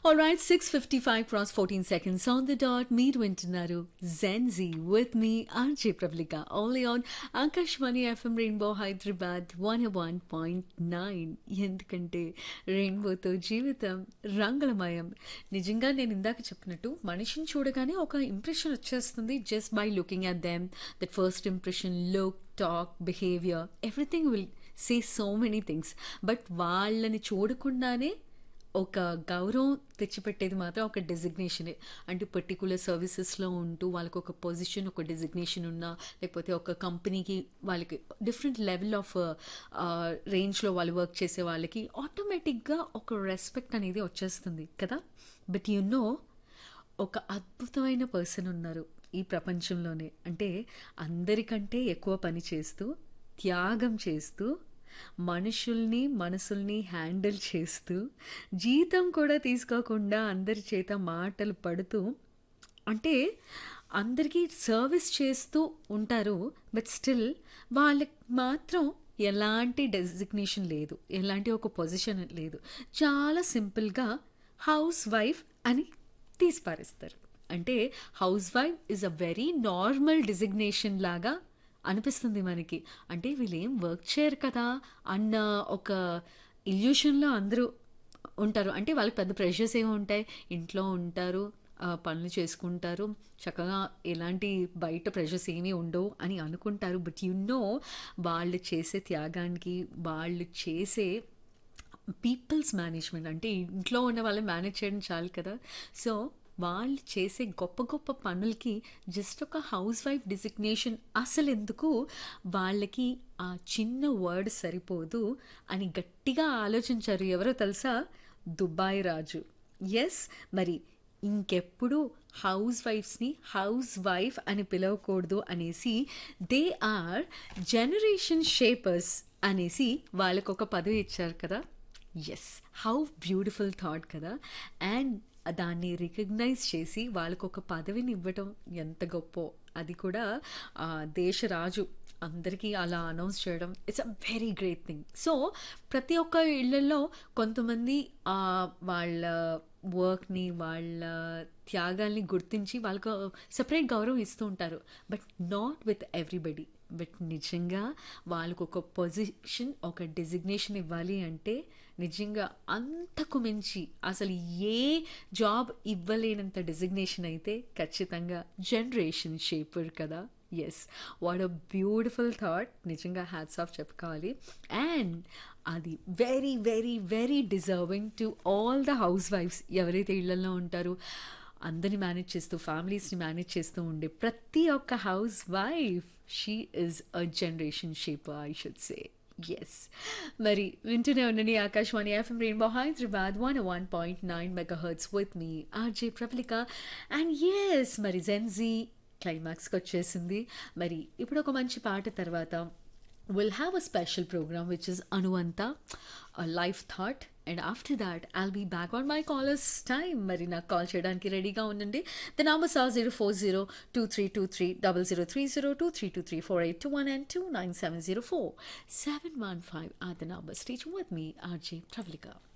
Alright, 6.55 cross 14 seconds on the dot. మీరు వింటున్నారు Gen Z with మీ RJ Pravalika only on Akashvani FM rainbow Hyderabad one one point nine ఎందుకంటే రెయిన్బోతో జీవితం రంగులమయం నిజంగా నేను ఇందాక చెప్పినట్టు మనిషిని చూడగానే ఒక ఇంప్రెషన్ వచ్చేస్తుంది just by looking at them that first impression look talk behaviour everything will say so many things but వాళ్ళని చూడకుండానే ఒక గౌరవం తెచ్చిపెట్టేది మాత్రం ఒక డెసిగ్నేషనే అంటే పర్టికులర్ సర్వీసెస్లో ఉంటూ వాళ్ళకి ఒక పొజిషన్ ఒక డెసిగ్నేషన్ ఉన్నా లేకపోతే ఒక కంపెనీకి వాళ్ళకి డిఫరెంట్ లెవెల్ ఆఫ్ రేంజ్లో వాళ్ళు వర్క్ చేసే వాళ్ళకి ఆటోమేటిక్గా ఒక రెస్పెక్ట్ అనేది వచ్చేస్తుంది కదా బట్ యు నో ఒక అద్భుతమైన పర్సన్ ఉన్నారు ఈ ప్రపంచంలోనే అంటే అందరికంటే ఎక్కువ పని చేస్తూ త్యాగం చేస్తూ మనుషుల్ని మనసుల్ని హ్యాండిల్ చేస్తూ జీతం కూడా తీసుకోకుండా అందరి చేత మాటలు పడుతూ అంటే అందరికీ సర్వీస్ చేస్తూ ఉంటారు బట్ స్టిల్ వాళ్ళకి మాత్రం ఎలాంటి డెసిగ్నేషన్ లేదు ఎలాంటి ఒక పొజిషన్ లేదు చాలా సింపుల్గా హౌస్ వైఫ్ అని తీసిపారేస్తారు అంటే house wife is a very normal designation లాగా అనిపిస్తుంది మనకి అంటే వీళ్ళు ఏం వర్క్ చేయరు కదా అన్న ఒక ఇల్యూషన్లో అందరూ ఉంటారు అంటే వాళ్ళకి పెద్ద ప్రెషర్స్ ఏమి ఉంటాయి ఇంట్లో ఉంటారు ఆ, పనులు చేసుకుంటారు చక్కగా ఎలాంటి బయట ప్రెషర్స్ ఏమీ ఉండవు అని అనుకుంటారు బట్ యు నో వాళ్ళు చేసే త్యాగానికి వాళ్ళు చేసే పీపుల్స్ మేనేజ్మెంట్ అంటే ఇంట్లో ఉన్న వాళ్ళని మేనేజ్ చేయడం చాలు కదా సో వాళ్ళు చేసే గొప్ప గొప్ప పనులకి జస్ట్ ఒక హౌస్ వైఫ్ డిజిగ్నేషన్ అసలు ఎందుకు వాళ్ళకి ఆ చిన్న వర్డ్ సరిపోదు అని గట్టిగా ఆలోచించారు ఎవరో తెలుసా దుబాయ్ రాజు ఎస్ మరి ఇంకెప్పుడు హౌస్ వైఫ్స్ని హౌస్ వైఫ్ అని పిలవకూడదు అనేసి దే ఆర్ జనరేషన్ షేపర్స్ అనేసి వాళ్ళకు ఒక పదవి ఇచ్చారు కదా ఎస్ హౌ బ్యూటిఫుల్ థాట్ కదా అండ్ దాన్ని రికగ్నైజ్ చేసి వాళ్ళకు ఒక పదవిని ఇవ్వటం ఎంత గొప్ప అది కూడా ఆ, దేశరాజు అందరికీ అలా అనౌన్స్ చేయడం it's a very great thing so ప్రతి ఒక్క ఇళ్లలో కొంతమంది ఆ, వాళ్ళ వర్క్ని వాళ్ళ త్యాగాల్ని గుర్తించి వాళ్ళకు సపరేట్ గౌరవం ఇస్తూ ఉంటారు but not with everybody but నిజంగా వాళ్ళకు ఒక పొజిషన్ ఒక డెసిగ్నేషన్ ఇవ్వాలి అంటే నిజంగా అంతకు మించి అసలు ఏ జాబ్ ఇవ్వలేనంత డెసిగ్నేషన్ అయితే ఖచ్చితంగా జనరేషన్ షేపర్ కదా yes what a beautiful thought నిజంగా హ్యాట్స్ ఆఫ్ చెప్పుకోవాలి అండ్ అది very very very deserving to all the house wifes ఎవరైతే ఇళ్లలో ఉంటారో అందరిని మేనేజ్ చేస్తూ ఫ్యామిలీస్ని మేనేజ్ చేస్తూ ఉండే ప్రతి ఒక్క house wife she is a generation shaper I should say yes మరి వింటూనే ఉండండి Akashvani FM rainbow Hyderabad one one point nine megahertz with మీ ఆర్జే ప్రబలిక అండ్ ఎస్ మరి జెన్జీ క్లైమాక్స్కి వచ్చేసింది మరి ఇప్పుడు ఒక మంచి పాట తర్వాత will have a special programme which is అనువంత life thought and after that I'll be back on my callers time మరి నాకు కాల్ చేయడానికి రెడీగా ఉండండి the number sir zero four zero two three two three double zero three zero two three two three four eight two one and two nine seven zero four seven one five are the number stage with మీ RJ Pravalika